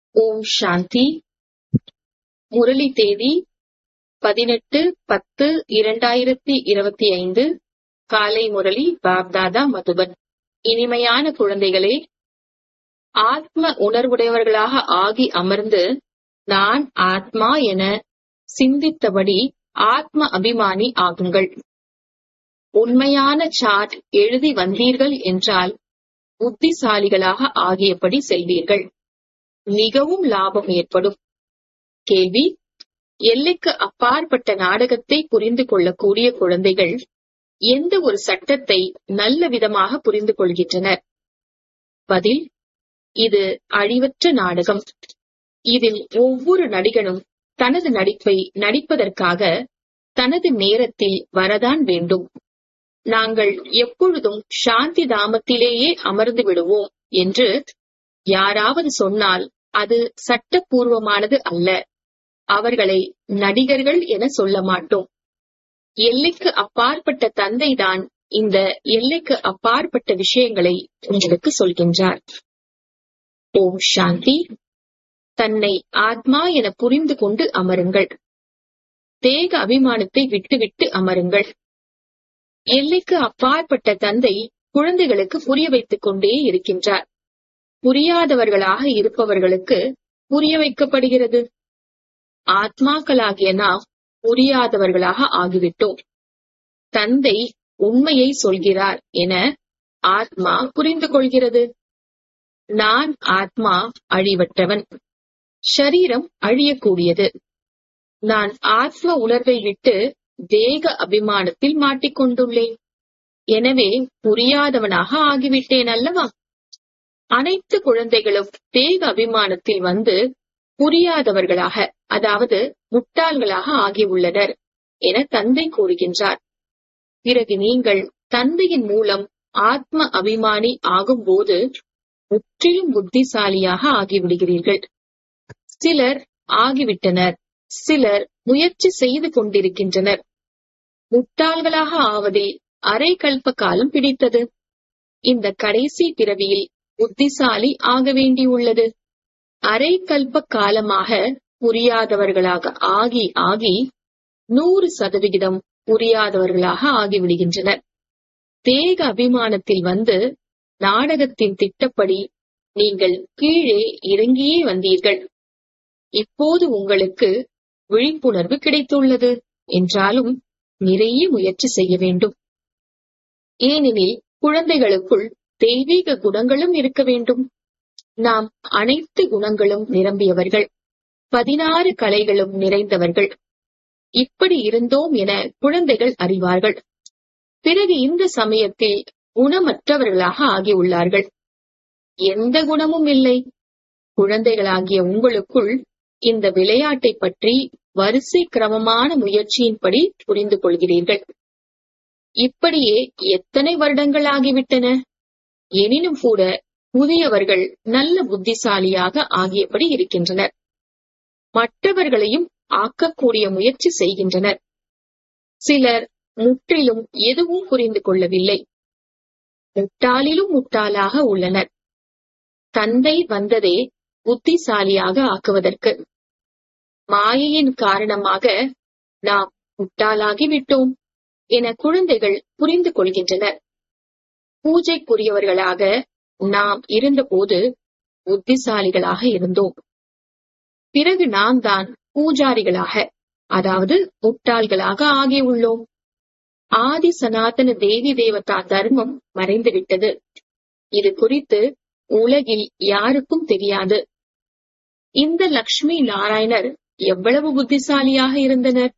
ஓம் சாந்தி முரளி தேதி பதினெட்டு பத்து இரண்டாயிரத்தி இருபத்தி ஐந்து காலை முரளி பாப்தாதா மதுபன் இனிமையான குழந்தைகளே ஆத்ம உணர்வுடையவர்களாக ஆகி அமர்ந்து நான் ஆத்மா என சிந்தித்தபடி ஆத்ம அபிமானி ஆகுங்கள் உண்மையான சாட் எழுதி வந்தீர்கள் என்றால் புத்திசாலிகளாக ஆகியபடி செல்வீர்கள் மிகவும் லாபம் ஏற்படும் கேள்வி எல்லைக்கு அப்பாற்பட்ட நாடகத்தை புரிந்து கொள்ளக்கூடிய குழந்தைகள் எந்த ஒரு சட்டத்தை நல்ல விதமாக புரிந்து கொள்கின்றனர் பதில் இது அழிவற்ற நாடகம் இதில் ஒவ்வொரு நடிகனும் தனது நடிப்பை நடிப்பதற்காக தனது நேரத்தில் வரதான் வேண்டும் நாங்கள் எப்பொழுதும் சாந்தி தாமத்திலேயே அமர்ந்து விடுவோம் என்று யாராவது சொன்னால் அது சட்டப்பூர்வமானது அல்ல அவர்களை நடிகர்கள் என சொல்ல மாட்டோம் எல்லைக்கு அப்பாற்பட்ட தந்தைதான் இந்த எல்லைக்கு அப்பாற்பட்ட விஷயங்களை உங்களுக்கு சொல்கின்றார் ஓம் சாந்தி தன்னை ஆத்மா என புரிந்து கொண்டு அமருங்கள் தேக அபிமானத்தை விட்டுவிட்டு அமருங்கள் எல்லைக்கு அப்பாற்பட்ட தந்தை குழந்தைகளுக்கு புரிய வைத்துக் கொண்டே இருக்கின்றார் புரியாதவர்களாக இருப்பவர்களுக்கு புரிய வைக்கப்படுகிறது ஆத்மாக்களாகிய நாம் புரியாதவர்களாக ஆகிவிட்டோம் தந்தை உண்மையை சொல்கிறார் என ஆத்மா புரிந்து கொள்கிறது நான் ஆத்மா அழிவற்றவன் ஷரீரம் அழியக்கூடியது நான் ஆத்ம உணர்வை விட்டு தேக அபிமானத்தில் மாட்டிக்கொண்டுள்ளேன் எனவே புரியாதவனாக ஆகிவிட்டேன் அல்லவா அனைத்து குழந்தைகளும் தேக அபிமானத்தில் வந்து புரியாதவர்களாக அதாவது முட்டாள்களாக ஆகியுள்ளனர் என தந்தை கூறுகின்றார் பிறகு நீங்கள் தந்தையின் மூலம் ஆத்ம அபிமானி ஆகும்போது முற்றிலும் புத்திசாலியாக ஆகிவிடுகிறீர்கள் சிலர் ஆகிவிட்டனர் சிலர் முயற்சி செய்து கொண்டிருக்கின்றனர் முட்டாள்களாக ஆவதில் அரை கல்ப காலம் பிடித்தது இந்த கடைசி பிறவியில் புத்திசாலி ஆக வேண்டியுள்ளது அரை கல்ப காலமாக புரியாதவர்களாக ஆகி ஆகி நூறு சதவிகிதம் புரியாதவர்களாக ஆகிவிடுகின்றனர் தேக அபிமானத்தில் வந்து நாடகத்தின் திட்டப்படி நீங்கள் கீழே இறங்கியே வந்தீர்கள் இப்போது உங்களுக்கு விழிப்புணர்வு கிடைத்துள்ளது என்றாலும் நிறைய முயற்சி செய்ய வேண்டும் ஏனெனில் குழந்தைகளுக்குள் தெய்வீக குணங்களும் இருக்க வேண்டும் நாம் அனைத்து குணங்களும் நிரம்பியவர்கள் பதினாறு கலைகளும் நிறைந்தவர்கள் இப்படி இருந்தோம் என குழந்தைகள் அறிவார்கள் பிறகு இந்த சமயத்தில் குணமற்றவர்களாக ஆகியுள்ளார்கள் எந்த குணமும் இல்லை குழந்தைகளாகிய உங்களுக்குள் இந்த விளையாட்டை பற்றி வரிசை கிரமமான முயற்சியின்படி புரிந்து கொள்கிறீர்கள் இப்படியே எத்தனை வருடங்கள் ஆகிவிட்டன எனினும் கூட புதியவர்கள் நல்ல புத்திசாலியாக ஆகியபடி இருக்கின்றனர் மற்றவர்களையும் ஆக்கக்கூடிய முயற்சி செய்கின்றனர் சிலர் முற்றிலும் எதுவும் புரிந்து கொள்ளவில்லை முட்டாளிலும் முட்டாளாக உள்ளனர் தந்தை வந்ததே புத்திசாலியாக ஆக்குவதற்கு மாயையின் காரணமாக நாம் முட்டாளாகி விட்டோம் என குழந்தைகள் புரிந்து கொள்கின்றனர் பூஜைக்குரியவர்களாக நாம் இருந்தபோது புத்திசாலிகளாக இருந்தோம் பிறகு நாம் தான் பூஜாரிகளாக அதாவது முட்டாள்களாக ஆகியுள்ளோம் ஆதி சனாதன தேவி தேவதா தர்மம் மறைந்துவிட்டது இது குறித்து உலகில் யாருக்கும் தெரியாது இந்த லக்ஷ்மி நாராயணர் எவ்வளவு புத்திசாலியாக இருந்தனர்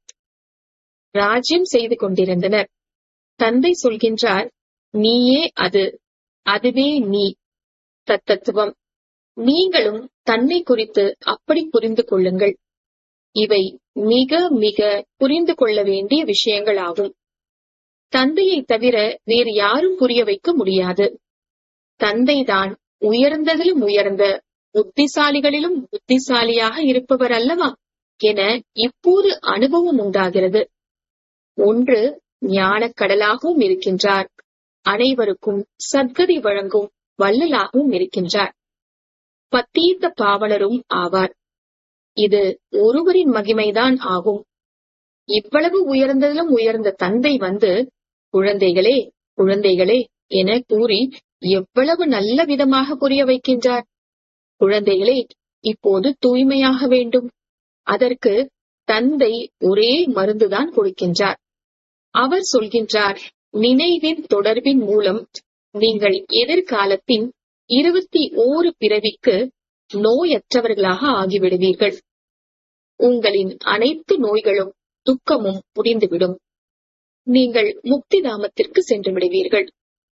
ராஜ்யம் செய்து கொண்டிருந்தனர் தந்தை சொல்கின்றார் நீயே அது அதுவே நீ தத்தத்துவம் நீங்களும் தன்னை குறித்து அப்படி புரிந்து கொள்ளுங்கள் இவை மிக மிக புரிந்து கொள்ள வேண்டிய விஷயங்கள் ஆகும் தந்தையை தவிர வேறு யாரும் புரிய வைக்க முடியாது தந்தைதான் உயர்ந்ததிலும் உயர்ந்த புத்திசாலிகளிலும் புத்திசாலியாக இருப்பவர் அல்லவா என இப்போது அனுபவம் உண்டாகிறது ஒன்று ஞானக் கடலாகவும் இருக்கின்றார் அனைவருக்கும் சத்கதி வழங்கும் வள்ளலாகவும் இருக்கின்றார் பத்தீத்த பாவலரும் ஆவார் இது ஒருவரின் மகிமைதான் ஆகும் இவ்வளவு உயர்ந்ததிலும் உயர்ந்த தந்தை வந்து குழந்தைகளே குழந்தைகளே என கூறி எவ்வளவு நல்ல விதமாக புரிய வைக்கின்றார் குழந்தைகளே இப்போது தூய்மையாக வேண்டும் அதற்கு தந்தை ஒரே மருந்துதான் கொடுக்கின்றார் அவர் சொல்கின்றார் நினைவின் தொடர்பின் மூலம் நீங்கள் எதிர்காலத்தின் இருபத்தி ஓரு பிறவிக்கு நோயற்றவர்களாக ஆகிவிடுவீர்கள் உங்களின் அனைத்து நோய்களும் துக்கமும் முடிந்துவிடும் நீங்கள் முக்தி தாமத்திற்கு சென்று விடுவீர்கள்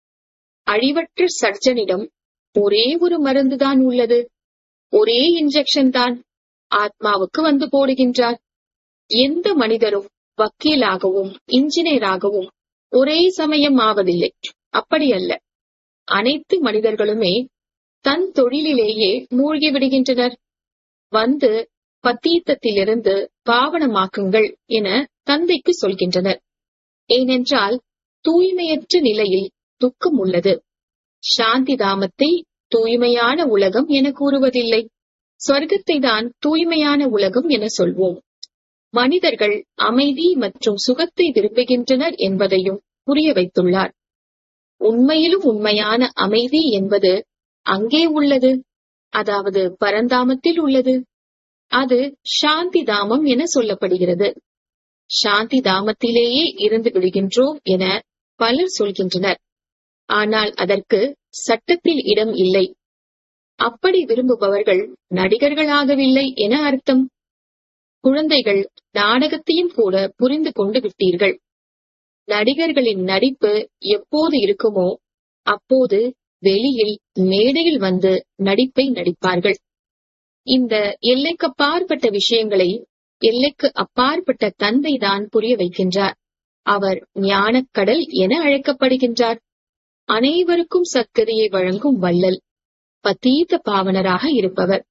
அழிவற்ற சர்ஜனிடம் ஒரே ஒரு மருந்துதான் உள்ளது ஒரே இன்ஜெக்ஷன் தான் ஆத்மாவுக்கு வந்து போடுகின்றார் எந்த மனிதரும் வக்கீலாகவும் இன்ஜினியராகவும் ஒரே சமயம் ஆவதில்லை அப்படி அல்ல அனைத்து மனிதர்களுமே தன் தொழிலிலேயே மூழ்கி விடுகின்றனர் வந்து பத்தீத்தத்திலிருந்து பாவனமாக்குங்கள் என தந்தைக்கு சொல்கின்றனர் ஏனென்றால் தூய்மையற்ற நிலையில் துக்கம் உள்ளது சாந்தி தாமத்தை தூய்மையான உலகம் என கூறுவதில்லை சொர்க்கத்தை தான் தூய்மையான உலகம் என சொல்வோம் மனிதர்கள் அமைதி மற்றும் சுகத்தை விரும்புகின்றனர் என்பதையும் புரிய வைத்துள்ளார் உண்மையிலும் உண்மையான அமைதி என்பது அங்கே உள்ளது அதாவது பரந்தாமத்தில் உள்ளது அது சாந்தி தாமம் என சொல்லப்படுகிறது சாந்தி தாமத்திலேயே இருந்து விடுகின்றோம் என பலர் சொல்கின்றனர் ஆனால் அதற்கு சட்டத்தில் இடம் இல்லை அப்படி விரும்புபவர்கள் நடிகர்களாகவில்லை என அர்த்தம் குழந்தைகள் நாடகத்தையும் கூட புரிந்து கொண்டு விட்டீர்கள் நடிகர்களின் நடிப்பு எப்போது இருக்குமோ அப்போது வெளியில் மேடையில் வந்து நடிப்பை நடிப்பார்கள் இந்த எல்லைக்கு அப்பாற்பட்ட விஷயங்களை எல்லைக்கு அப்பாற்பட்ட தந்தை தான் புரிய வைக்கின்றார் அவர் ஞானக்கடல் என அழைக்கப்படுகின்றார் அனைவருக்கும் சத்கதியை வழங்கும் வள்ளல் பத்தீத்த பாவனராக இருப்பவர்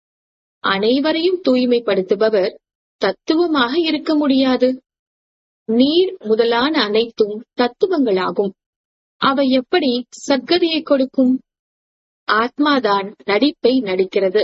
அனைவரையும் தூய்மைப்படுத்துபவர் தத்துவமாக இருக்க முடியாது நீர் முதலான அனைத்தும் தத்துவங்களாகும் அவை எப்படி சத்கதியை கொடுக்கும் ஆத்மாதான் நடிப்பை நடிக்கிறது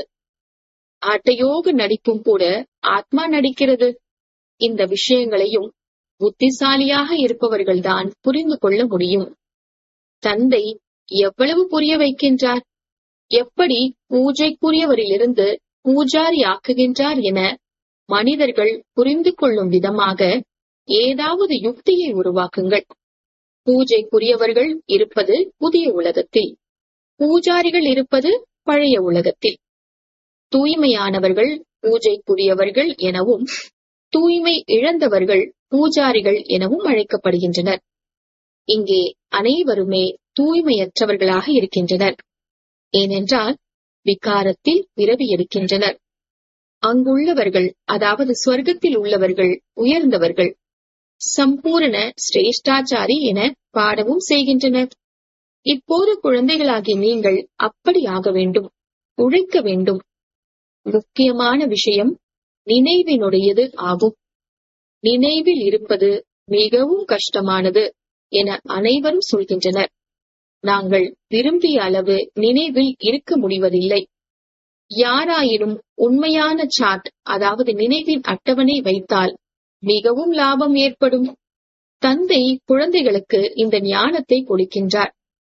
ஆட்டயோக நடிப்பும் கூட ஆத்மா நடிக்கிறது இந்த விஷயங்களையும் புத்திசாலியாக இருப்பவர்கள்தான் புரிந்து கொள்ள முடியும் தந்தை எவ்வளவு புரிய வைக்கின்றார் எப்படி பூஜைக்குரியவரிலிருந்து பூஜாரி ஆக்குகின்றார் என மனிதர்கள் புரிந்து கொள்ளும் விதமாக ஏதாவது யுக்தியை உருவாக்குங்கள் பூஜைக்குரியவர்கள் இருப்பது புதிய உலகத்தில் பூஜாரிகள் இருப்பது பழைய உலகத்தில் தூய்மையானவர்கள் பூஜைக்குரியவர்கள் எனவும் தூய்மை இழந்தவர்கள் பூஜாரிகள் எனவும் அழைக்கப்படுகின்றனர் இங்கே அனைவருமே தூய்மையற்றவர்களாக இருக்கின்றனர் ஏனென்றால் விகாரத்தில் பிறவி எடுக்கின்றனர் அங்குள்ளவர்கள் அதாவது சொர்க்கத்தில் உள்ளவர்கள் உயர்ந்தவர்கள் சம்பூரண சிரேஷ்டாச்சாரி என பாடவும் செய்கின்றனர் இப்போது குழந்தைகளாகிய நீங்கள் அப்படி ஆக வேண்டும் உழைக்க வேண்டும் முக்கியமான விஷயம் நினைவினுடையது ஆகும் நினைவில் இருப்பது மிகவும் கஷ்டமானது என அனைவரும் சொல்கின்றனர் நாங்கள் விரும்பிய அளவு நினைவில் இருக்க முடிவதில்லை யாராயினும் உண்மையான சாட் அதாவது நினைவின் அட்டவணை வைத்தால் மிகவும் லாபம் ஏற்படும் தந்தை குழந்தைகளுக்கு இந்த ஞானத்தை கொடுக்கின்றார்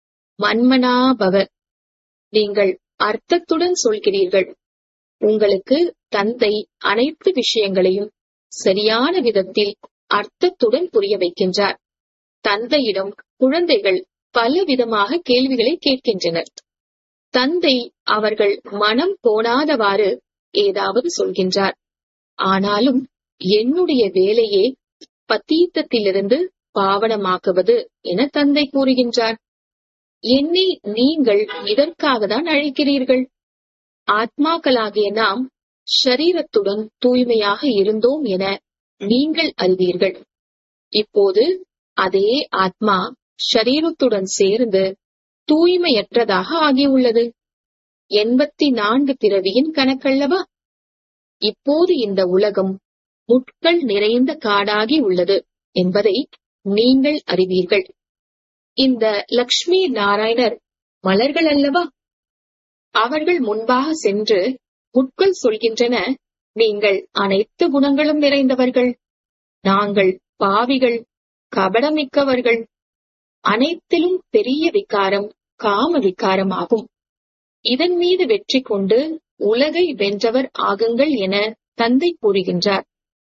மன்மனாபவ நீங்கள் அர்த்தத்துடன் சொல்கிறீர்கள் உங்களுக்கு தந்தை அனைத்து விஷயங்களையும் சரியான விதத்தில் அர்த்தத்துடன் புரிய வைக்கின்றார் தந்தையிடம் குழந்தைகள் பல விதமாக கேள்விகளை கேட்கின்றனர் தந்தை அவர்கள் மனம் போனாதவாறு ஏதாவது சொல்கின்றார் ஆனாலும் என்னுடைய வேலையே பத்தீத்தத்திலிருந்து பாவனமாக்குவது என தந்தை கூறுகின்றார் என்னை நீங்கள் இதற்காக தான் அழைக்கிறீர்கள் ஆத்மாக்களாகிய நாம் ஷரீரத்துடன் தூய்மையாக இருந்தோம் என நீங்கள் அறிவீர்கள் இப்போது அதே ஆத்மா ஷரீரத்துடன் சேர்ந்து தூய்மையற்றதாக ஆகியுள்ளது எண்பத்தி நான்கு பிறவியின் கணக்கல்லவா இப்போது இந்த உலகம் முட்கள் நிறைந்த காடாகி உள்ளது என்பதை நீங்கள் அறிவீர்கள் இந்த லக்ஷ்மி நாராயணர் மலர்கள் அல்லவா அவர்கள் முன்பாக சென்று முட்கள் சொல்கின்றன நீங்கள் அனைத்து குணங்களும் நிறைந்தவர்கள் நாங்கள் பாவிகள் கபடமிக்கவர்கள் அனைத்திலும் பெரிய விகாரம் காம விகாரமாகும் இதன் மீது வெற்றி கொண்டு உலகை வென்றவர் ஆகுங்கள் என தந்தை கூறுகின்றார்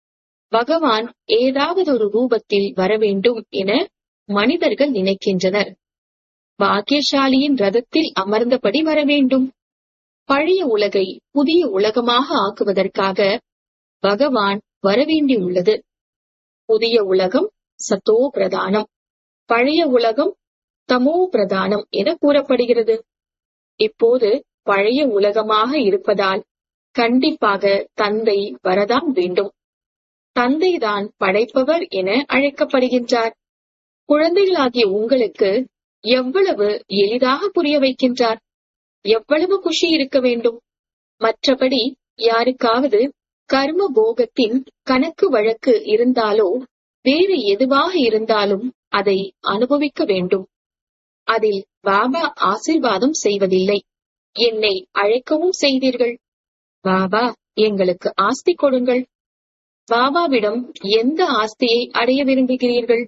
பகவான் ஏதாவது ஒரு ரூபத்தில் வரவேண்டும் என மனிதர்கள் நினைக்கின்றனர் பாக்கியசாலியின் ரதத்தில் அமர்ந்தபடி வரவேண்டும் பழைய உலகை புதிய உலகமாக ஆக்குவதற்காக பகவான் வரவேண்டியுள்ளது புதிய உலகம் சத்தோ பிரதானம் பழைய உலகம் தமோ பிரதானம் என கூறப்படுகிறது இப்போது பழைய உலகமாக இருப்பதால் கண்டிப்பாக தந்தை வரதான் வேண்டும் தந்தைதான் படைப்பவர் என அழைக்கப்படுகின்றார் குழந்தைகளாகிய உங்களுக்கு எவ்வளவு எளிதாக புரிய வைக்கின்றார் எவ்வளவு குஷி இருக்க வேண்டும் மற்றபடி யாருக்காவது கர்ம போகத்தின் கணக்கு வழக்கு இருந்தாலோ வேறு எதுவாக இருந்தாலும் அதை அனுபவிக்க வேண்டும் அதில் பாபா ஆசிர்வாதம் செய்வதில்லை என்னை அழைக்கவும் செய்தீர்கள் பாபா எங்களுக்கு ஆஸ்தி கொடுங்கள் பாபாவிடம் எந்த ஆஸ்தியை அடைய விரும்புகிறீர்கள்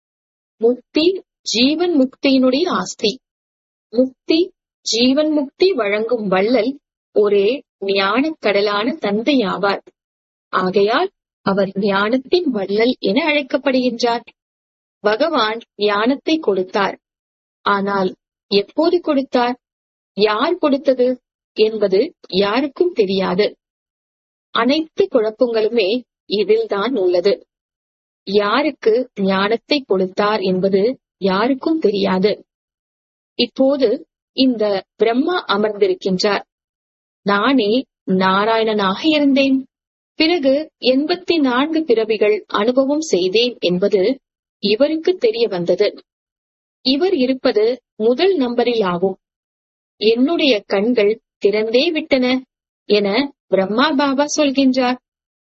முக்தி ஜீவன் முக்தியினுடைய ஆஸ்தி முக்தி ஜீவன் முக்தி வழங்கும் வள்ளல் ஒரே ஞானக் கடலான தந்தை ஆவார் ஆகையால் அவர் ஞானத்தின் வள்ளல் என அழைக்கப்படுகின்றார் பகவான் ஞானத்தை கொடுத்தார் ஆனால் எப்போது கொடுத்தார் யார் கொடுத்தது என்பது யாருக்கும் தெரியாது அனைத்து குழப்பங்களுமே இதில்தான் உள்ளது யாருக்கு ஞானத்தை கொடுத்தார் என்பது யாருக்கும் தெரியாது இப்போது இந்த பிரம்மா அமர்ந்திருக்கின்றார் நானே நாராயணனாக இருந்தேன் பிறகு எண்பத்தி நான்கு பிறவிகள் அனுபவம் செய்தேன் என்பது இவருக்கு தெரிய வந்தது இவர் இருப்பது முதல் நம்பரில் ஆகும் என்னுடைய கண்கள் திறந்தே விட்டன என பிரம்மா பாபா சொல்கின்றார்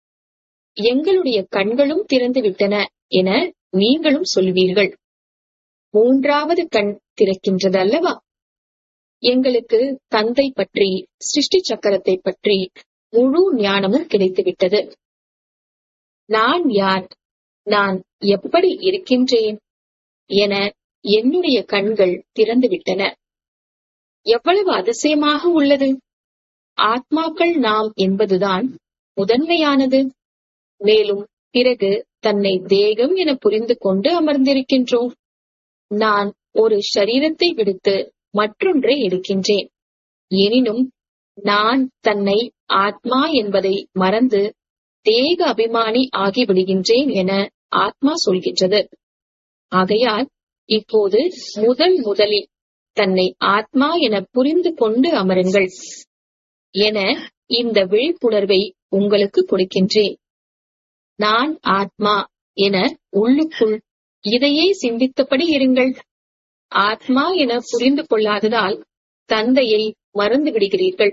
எங்களுடைய கண்களும் திறந்து விட்டன என நீங்களும் சொல்வீர்கள் மூன்றாவது கண் திறக்கின்றது அல்லவா எங்களுக்கு தந்தை பற்றி சிருஷ்டி சக்கரத்தை பற்றி முழு ஞானமும் கிடைத்துவிட்டது நான் யார் நான் எப்படி இருக்கின்றேன் என என்னுடைய கண்கள் திறந்துவிட்டன எவ்வளவு அதிசயமாக உள்ளது ஆத்மாக்கள் நாம் என்பதுதான் முதன்மையானது மேலும் பிறகு தன்னை தேகம் என புரிந்து கொண்டு அமர்ந்திருக்கின்றோம் நான் ஒரு சரீரத்தை விடுத்து மற்றொன்றை எடுக்கின்றேன் எனினும் நான் தன்னை ஆத்மா என்பதை மறந்து தேக அபிமானி ஆகிவிடுகின்றேன் என ஆத்மா சொல்கின்றது ஆகையால் இப்போது முதல் முதலில் தன்னை ஆத்மா என புரிந்து கொண்டு அமருங்கள் என இந்த விழிப்புணர்வை உங்களுக்கு கொடுக்கின்றேன் நான் ஆத்மா என உள்ளுக்குள் இதையே சிந்தித்தபடி இருங்கள் ஆத்மா என புரிந்து கொள்ளாததால் தந்தையை மறந்து விடுகிறீர்கள்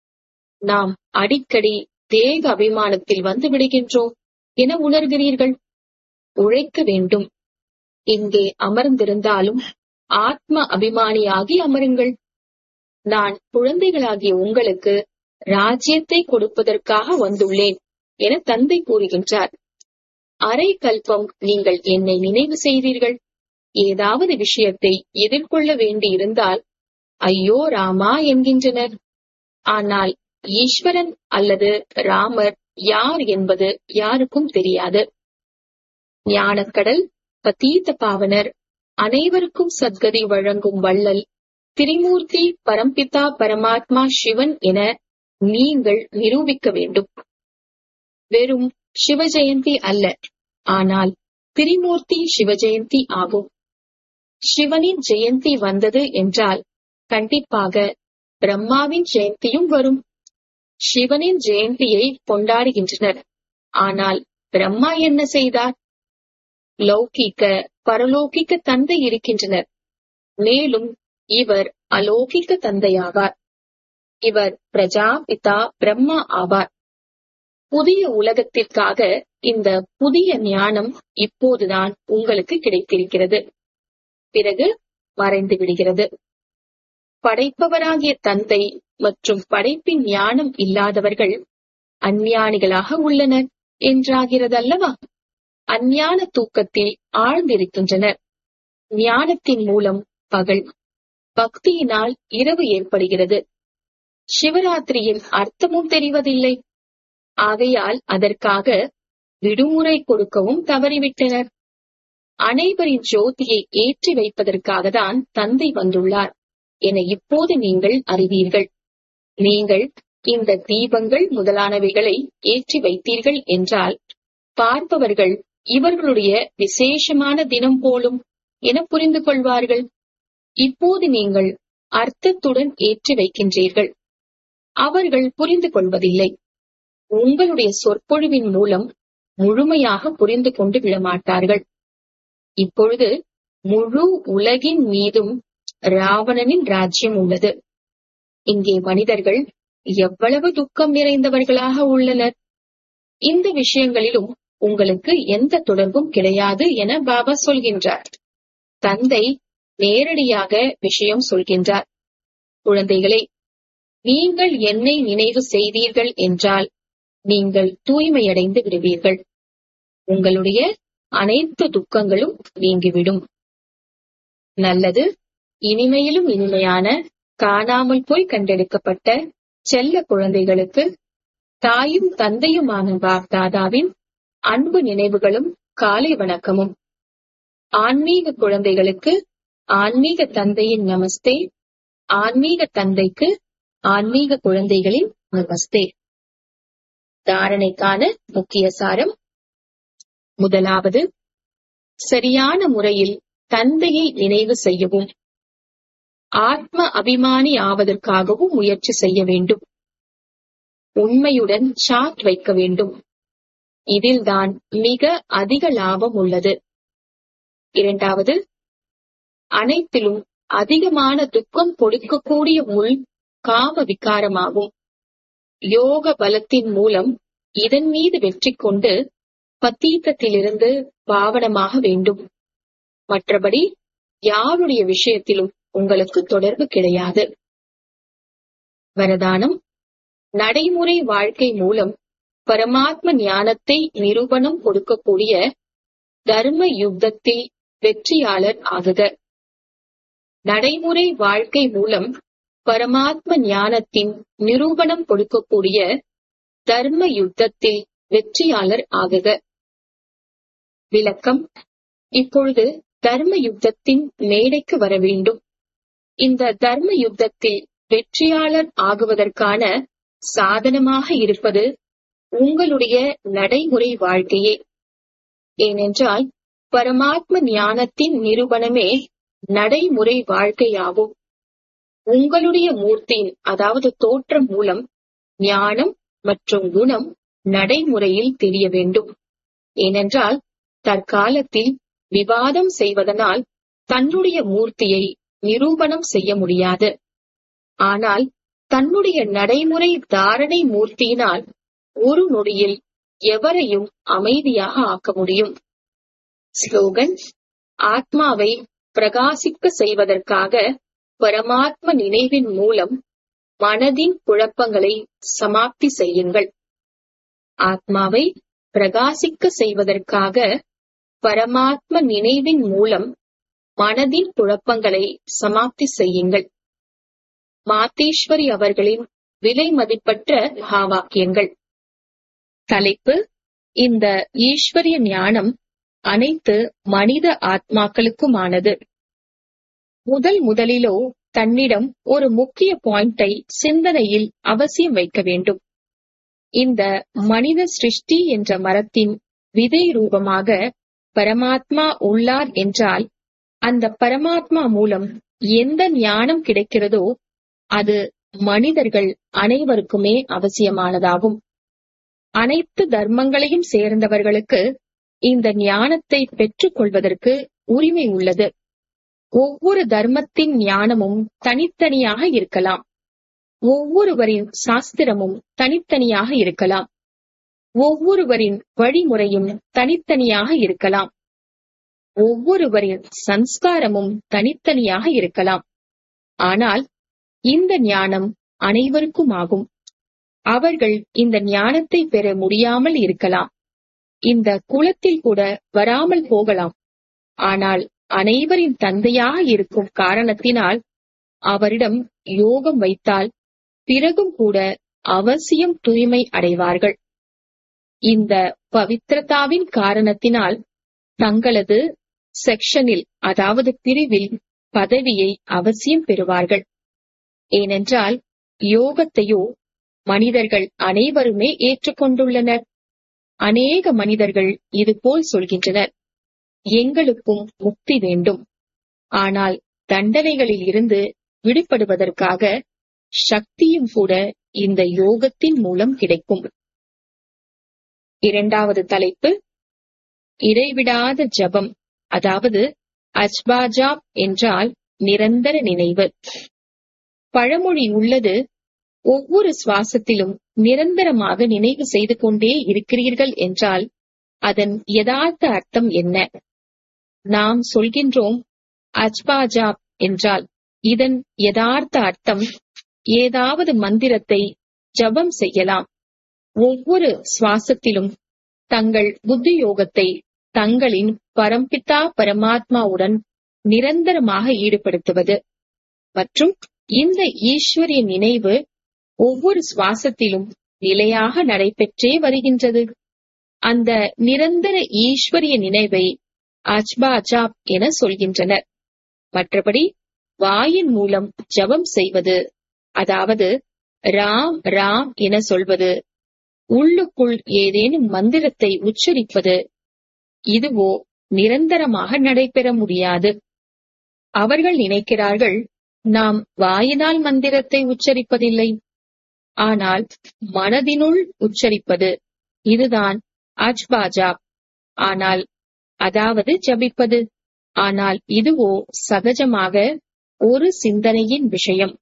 நாம் அடிக்கடி தேக அபிமானத்தில் வந்து விடுகின்றோம் என உணர்கிறீர்கள் உழைக்க வேண்டும் இங்கே அமர்ந்திருந்தாலும் ஆத்ம அபிமானியாகி அமருங்கள் நான் குழந்தைகளாகிய உங்களுக்கு ராஜ்யத்தை கொடுப்பதற்காக வந்துள்ளேன் என தந்தை கூறுகின்றார் அரை கல்பம் நீங்கள் என்னை நினைவு செய்தீர்கள் ஏதாவது விஷயத்தை எதிர்கொள்ள வேண்டியிருந்தால் ஐயோ ராமா என்கின்றனர் ஆனால் ஈஸ்வரன் அல்லது ராமர் யார் என்பது யாருக்கும் தெரியாது ஞானக்கடல் பதீத்த பாவனர் அனைவருக்கும் சத்கதி வழங்கும் வள்ளல் திரிமூர்த்தி பரம்பிதா பரமாத்மா சிவன் என நீங்கள் நிரூபிக்க வேண்டும் வெறும் சிவஜெயந்தி அல்ல ஆனால் திரிமூர்த்தி சிவஜெயந்தி ஆகும் சிவனின் ஜெயந்தி வந்தது என்றால் கண்டிப்பாக பிரம்மாவின் ஜெயந்தியும் வரும் சிவனின் ஜெயந்தியை கொண்டாடுகின்றனர் ஆனால் பிரம்மா என்ன செய்தார் லௌகிக்க பரலோகிக்க தந்தை இருக்கின்றனர் மேலும் இவர் அலௌகிக்க தந்தையாவார் இவர் பிரஜாபிதா பிரம்மா ஆவார் புதிய உலகத்திற்காக இந்த புதிய ஞானம் இப்போதுதான் உங்களுக்கு கிடைத்திருக்கிறது பிறகு மறைந்து விடுகிறது படைப்பவராகிய தந்தை மற்றும் படைப்பின் ஞானம் இல்லாதவர்கள் அஞ்ஞானிகளாக உள்ளனர் என்றாகிறதல்லவா அஞ்ஞான தூக்கத்தில் ஆழ்ந்திருக்கின்றனர் ஞானத்தின் மூலம் பகல் பக்தியினால் இரவு ஏற்படுகிறது சிவராத்திரியின் அர்த்தமும் தெரிவதில்லை ஆகையால் அதற்காக விடுமுறை கொடுக்கவும் தவறிவிட்டனர் அனைவரின் ஜோதியை ஏற்றி வைப்பதற்காக தான் தந்தை வந்துள்ளார் என இப்போது நீங்கள் அறிவீர்கள் நீங்கள் இந்த தீபங்கள் முதலானவைகளை ஏற்றி வைத்தீர்கள் என்றால் பார்ப்பவர்கள் இவர்களுடைய விசேஷமான தினம் போலும் என புரிந்து கொள்வார்கள் இப்போது நீங்கள் அர்த்தத்துடன் ஏற்றி வைக்கின்றீர்கள் அவர்கள் புரிந்து கொள்வதில்லை உங்களுடைய சொற்பொழிவின் மூலம் முழுமையாக புரிந்து கொண்டு விடமாட்டார்கள் இப்பொழுது முழு உலகின் மீதும் ராவணனின் ராஜ்யம் உள்ளது இங்கே மனிதர்கள் எவ்வளவு துக்கம் நிறைந்தவர்களாக உள்ளனர் இந்த விஷயங்களிலும் உங்களுக்கு எந்த தொடர்பும் கிடையாது என பாபா சொல்கின்றார் தந்தை நேரடியாக விஷயம் சொல்கின்றார் குழந்தைகளே நீங்கள் என்னை நினைவு செய்தீர்கள் என்றால் நீங்கள் தூய்மையடைந்து விடுவீர்கள் உங்களுடைய அனைத்து துக்கங்களும் நீங்கிவிடும் நல்லது இனிமையிலும் இனிமையான காணாமல் போய் கண்டெடுக்கப்பட்ட செல்ல குழந்தைகளுக்கு தாயும் தந்தையுமான பாப்தாதாவின் அன்பு நினைவுகளும் காலை வணக்கமும் ஆன்மீக குழந்தைகளுக்கு ஆன்மீக தந்தையின் நமஸ்தே ஆன்மீக தந்தைக்கு ஆன்மீக குழந்தைகளின் நமஸ்தே தாரணைக்கான முக்கிய சாரம் முதலாவது சரியான முறையில் தந்தையை நினைவு செய்யவும் ஆத்ம அபிமானி ஆவதற்காகவும் முயற்சி செய்ய வேண்டும் உண்மையுடன் சாட் வைக்க வேண்டும் இதில்தான் மிக அதிக லாபம் உள்ளது இரண்டாவது அனைத்திலும் அதிகமான துக்கம் கொடுக்கக்கூடிய முள் காம விகாரமாகும் யோக பலத்தின் மூலம் இதன் மீது வெற்றி கொண்டு பத்தீத்தத்திலிருந்து பாவனமாக வேண்டும் மற்றபடி யாருடைய விஷயத்திலும் உங்களுக்கு தொடர்பு கிடையாது வரதானம் நடைமுறை வாழ்க்கை மூலம் பரமாத்ம ஞானத்தை நிரூபணம் கொடுக்கக்கூடிய தர்ம யுத்தத்தில் வெற்றியாளர் ஆகுக நடைமுறை வாழ்க்கை மூலம் பரமாத்ம ஞானத்தின் நிரூபணம் கொடுக்கக்கூடிய தர்ம யுத்தத்தில் வெற்றியாளர் ஆகுக விளக்கம் இப்பொழுது தர்ம யுத்தத்தின் மேடைக்கு வர வேண்டும் இந்த தர்ம யுத்தத்தில் வெற்றியாளர் ஆகுவதற்கான சாதனமாக இருப்பது உங்களுடைய நடைமுறை வாழ்க்கையே ஏனென்றால் பரமாத்ம ஞானத்தின் நிரூபணமே நடைமுறை வாழ்க்கையாகும் உங்களுடைய மூர்த்தியின் அதாவது தோற்றம் மூலம் ஞானம் மற்றும் குணம் நடைமுறையில் தெரிய வேண்டும் ஏனென்றால் தற்காலத்தில் விவாதம் செய்வதனால் தன்னுடைய மூர்த்தியை நிரூபணம் செய்ய முடியாது ஆனால் தன்னுடைய நடைமுறை தாரணை மூர்த்தியினால் ஒரு நொடியில் எவரையும் அமைதியாக ஆக்க முடியும் ஸ்லோகன் ஆத்மாவை பிரகாசிக்க செய்வதற்காக பரமாத்ம நினைவின் மூலம் மனதின் குழப்பங்களை சமாப்தி செய்யுங்கள் ஆத்மாவை பிரகாசிக்க செய்வதற்காக பரமாத்ம நினைவின் மூலம் மனதின் குழப்பங்களை சமாப்தி செய்யுங்கள் மாத்தேஸ்வரி அவர்களின் விலை மதிப்பற்ற மகாவாக்கியங்கள் தலைப்பு இந்த ஈஸ்வரிய ஞானம் அனைத்து மனித ஆத்மாக்களுக்குமானது முதல் முதலிலோ தன்னிடம் ஒரு முக்கிய பாயிண்டை சிந்தனையில் அவசியம் வைக்க வேண்டும் இந்த மனித சிருஷ்டி என்ற மரத்தின் விதை ரூபமாக பரமாத்மா உள்ளார் என்றால் அந்த பரமாத்மா மூலம் எந்த ஞானம் கிடைக்கிறதோ அது மனிதர்கள் அனைவருக்குமே அவசியமானதாகும் அனைத்து தர்மங்களையும் சேர்ந்தவர்களுக்கு இந்த ஞானத்தை பெற்றுக் கொள்வதற்கு உரிமை உள்ளது ஒவ்வொரு தர்மத்தின் ஞானமும் தனித்தனியாக இருக்கலாம் ஒவ்வொருவரின் சாஸ்திரமும் தனித்தனியாக இருக்கலாம் ஒவ்வொருவரின் வழிமுறையும் தனித்தனியாக இருக்கலாம் ஒவ்வொருவரின் சன்ஸ்காரமும் தனித்தனியாக இருக்கலாம் ஆனால் இந்த ஞானம் அனைவருக்குமாகும் அவர்கள் இந்த ஞானத்தை பெற முடியாமல் இருக்கலாம் இந்த குலத்தில் கூட வராமல் போகலாம் ஆனால் அனைவரின் தந்தையாக இருக்கும் காரணத்தினால் அவரிடம் யோகம் வைத்தால் பிறகும் கூட அவசியம் தூய்மை அடைவார்கள் இந்த பவித்ரதாவின் காரணத்தினால் தங்களது செக்ஷனில் அதாவது பிரிவில் பதவியை அவசியம் பெறுவார்கள் ஏனென்றால் யோகத்தையோ மனிதர்கள் அனைவருமே ஏற்றுக்கொண்டுள்ளனர் அநேக மனிதர்கள் இதுபோல் சொல்கின்றனர் எங்களுக்கும் முக்தி வேண்டும் ஆனால் தண்டனைகளில் இருந்து விடுபடுவதற்காக சக்தியும் கூட இந்த யோகத்தின் மூலம் கிடைக்கும் இரண்டாவது தலைப்பு இடைவிடாத ஜபம் அதாவது அஜ்பாஜாப் என்றால் நிரந்தர நினைவு பழமொழி உள்ளது ஒவ்வொரு சுவாசத்திலும் நிரந்தரமாக நினைவு செய்து கொண்டே இருக்கிறீர்கள் என்றால் அதன் யதார்த்த அர்த்தம் என்ன நாம் சொல்கின்றோம் அஜ்பாஜாப் என்றால் இதன் யதார்த்த அர்த்தம் ஏதாவது மந்திரத்தை ஜபம் செய்யலாம் ஒவ்வொரு சுவாசத்திலும் தங்கள் புத்தி யோகத்தை தங்களின் பரம்பிதா பரமாத்மாவுடன் நிரந்தரமாக ஈடுபடுத்துவது மற்றும் இந்த ஈஸ்வரிய நினைவு ஒவ்வொரு சுவாசத்திலும் நிலையாக நடைபெற்றே வருகின்றது அந்த நிரந்தர ஈஸ்வரிய நினைவை அஜ்பாஜாப் என சொல்கின்றனர் மற்றபடி வாயின் மூலம் ஜபம் செய்வது அதாவது ராம் ராம் என சொல்வது உள்ளுக்குள் ஏதேனும் மந்திரத்தை உச்சரிப்பது இதுவோ நிரந்தரமாக நடைபெற முடியாது அவர்கள் நினைக்கிறார்கள் நாம் வாயினால் மந்திரத்தை உச்சரிப்பதில்லை ஆனால் மனதினுள் உச்சரிப்பது இதுதான் அஜ்பாஜாப் ஆனால் அதாவது ஜபிப்பது ஆனால் இதுவோ சகஜமாக ஒரு சிந்தனையின் விஷயம்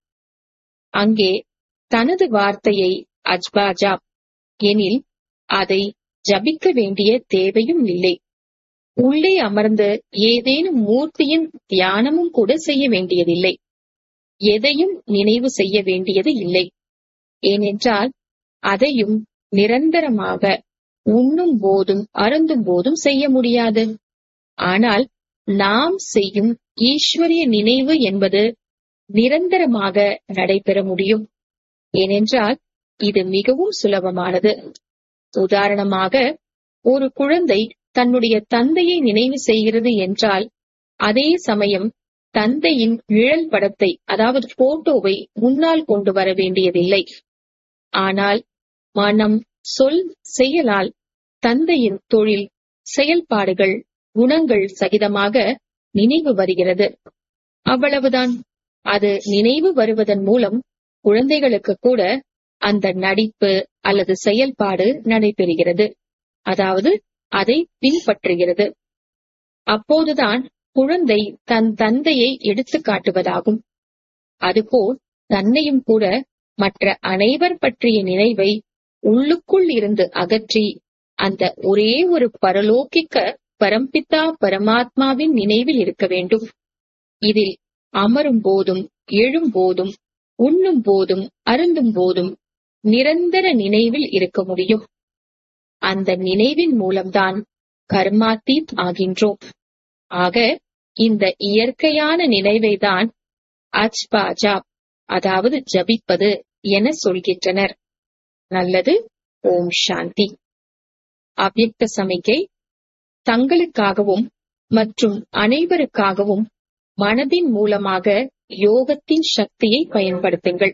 அங்கே தனது வார்த்தையை அஜ்பாஜாப் எனில் அதை ஜபிக்க வேண்டிய தேவையும் இல்லை உள்ளே அமர்ந்து ஏதேனும் மூர்த்தியின் தியானமும் கூட செய்ய வேண்டியதில்லை எதையும் நினைவு செய்ய வேண்டியது இல்லை ஏனென்றால் அதையும் நிரந்தரமாக உண்ணும் போதும் அருந்தும் போதும் செய்ய முடியாது ஆனால் நாம் செய்யும் ஈஸ்வரிய நினைவு என்பது நிரந்தரமாக நடைபெற முடியும் ஏனென்றால் இது மிகவும் சுலபமானது உதாரணமாக ஒரு குழந்தை தன்னுடைய தந்தையை நினைவு செய்கிறது என்றால் அதே சமயம் தந்தையின் நிழல் படத்தை அதாவது போட்டோவை முன்னால் கொண்டு வர வேண்டியதில்லை ஆனால் மனம் சொல் செயலால் தந்தையின் தொழில் செயல்பாடுகள் குணங்கள் சகிதமாக நினைவு வருகிறது அவ்வளவுதான் அது நினைவு வருவதன் மூலம் குழந்தைகளுக்கு கூட அந்த நடிப்பு அல்லது செயல்பாடு நடைபெறுகிறது அதாவது அதை பின்பற்றுகிறது அப்போதுதான் குழந்தை தன் தந்தையை எடுத்து காட்டுவதாகும் அதுபோல் தன்னையும் கூட மற்ற அனைவர் பற்றிய நினைவை உள்ளுக்குள் இருந்து அகற்றி அந்த ஒரே ஒரு பரலோகிக்க பரம்பித்தா பரமாத்மாவின் நினைவில் இருக்க வேண்டும் இதில் அமரும் போதும் எழும் போதும் உண்ணும் போதும் அருந்தும் போதும் நிரந்தர நினைவில் இருக்க முடியும் அந்த நினைவின் மூலம்தான் கர்மாத்தீத் ஆகின்றோம் ஆக இந்த இயற்கையான நினைவை தான் அஜ்பாஜாப் அதாவது ஜபிப்பது என சொல்கின்றனர் நல்லது ஓம் சாந்தி அவ்யக்த சமிக்கை தங்களுக்காகவும் மற்றும் அனைவருக்காகவும் மனதின் மூலமாக யோகத்தின் சக்தியை பயன்படுத்துங்கள்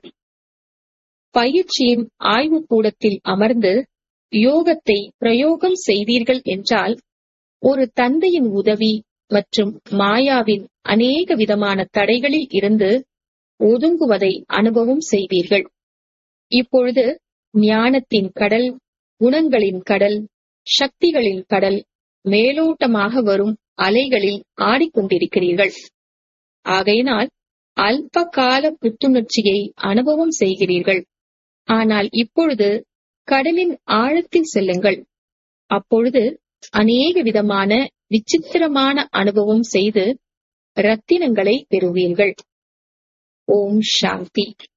பயிற்சியின் ஆய்வு கூடத்தில் அமர்ந்து யோகத்தை பிரயோகம் செய்தீர்கள் என்றால் ஒரு தந்தையின் உதவி மற்றும் மாயாவின் அநேக விதமான தடைகளில் இருந்து ஒதுங்குவதை அனுபவம் செய்வீர்கள் இப்பொழுது ஞானத்தின் கடல் குணங்களின் கடல் சக்திகளின் கடல் மேலோட்டமாக வரும் அலைகளில் ஆடிக்கொண்டிருக்கிறீர்கள் ஆகையினால் அல்ப கால புத்துணர்ச்சியை அனுபவம் செய்கிறீர்கள் ஆனால் இப்பொழுது கடலின் ஆழத்தில் செல்லுங்கள் அப்பொழுது அநேக விதமான விசித்திரமான அனுபவம் செய்து ரத்தினங்களை பெறுவீர்கள் ஓம் சாந்தி